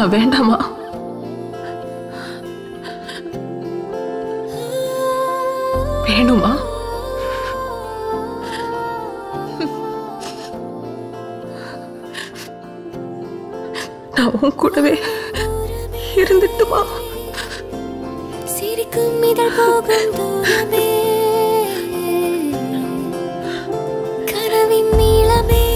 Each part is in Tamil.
நான் வேண்டாமா வேணுமா நான் உன் கூடவே இருந்துட்டுமா சிரிக்கும் இதழ் போகும் தூரமே கனவின் நீளமே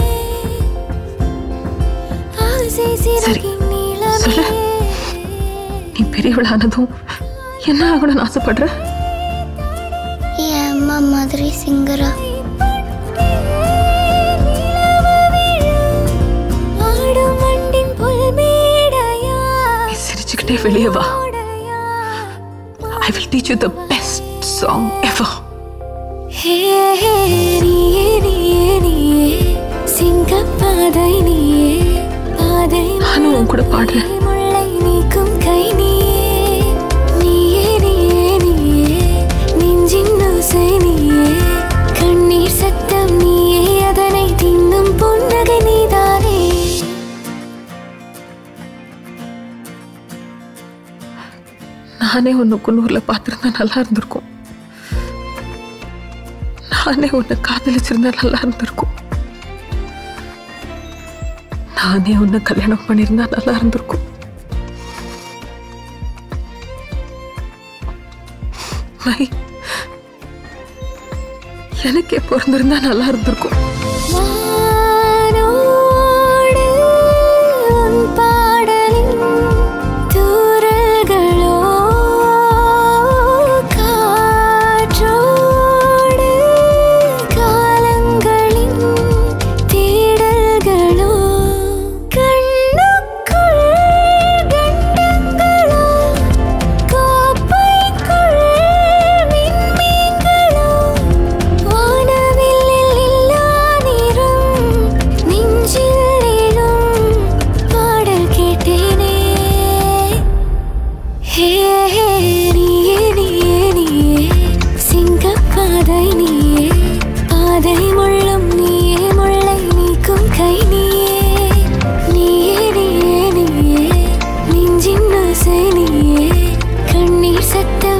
ஆசை சிறகின் நீளமே சொல்லு. நீ பெரியவளானதும் என்ன ஆகணும்னு ஆசைப்படுற என் அம்மா மாதிரி சிங்கரா ஆடும் வண்டின் புல்மேடையா நீ சிரிச்சுக்கிட்டே வெளியே வா I will teach you the best song ever hey hey நீயே நீயே நீயே சிங்கப்பாதை நீயே பாதை நானும் உன் கூட பாடுறேன் முல்லை நீக்கும் கை நீயே நீயே நீயே நீயே நெஞ்சின் ஓசை நீயே கண்ணீர் சத்தம் நீயே அதனை தின்னும் புன்னகை நீதானே நானே உன்னை குன்னூர்ல பார்த்திருந்தா நல்லா இருந்திருக்கும் நானே உன்னை காதலிச்சிருந்தா நல்லா இருந்திருக்கும் நானே உன்னை கல்யாணம் பண்ணியிருந்தா நல்லா இருந்திருக்கும் மை எனக்கே பிறந்திருந்தா நல்லா இருந்திருக்கும் வானோடு உன் பாடலின் தூறல்களோ காற்றோடு காலங்களின் தேடல்களோ கண்ணுக்குள் கண்டங்களோ கோப்பைக்குள் விண்மீன்களோ வானவில்லில் இல்லா நிறம் நெஞ்சில் எழும் பாடல் கேட்டேனே ஹே ஹே நீயே நீயே நீயே சிங்கப்பாதை நீயே பாதை முள்ளும் நீயே முல்லை நீக்கும் கை நீயே நீயே நீயே நீயே நெஞ்சின் ஓசை நீயே கண்ணீர் சத்தம்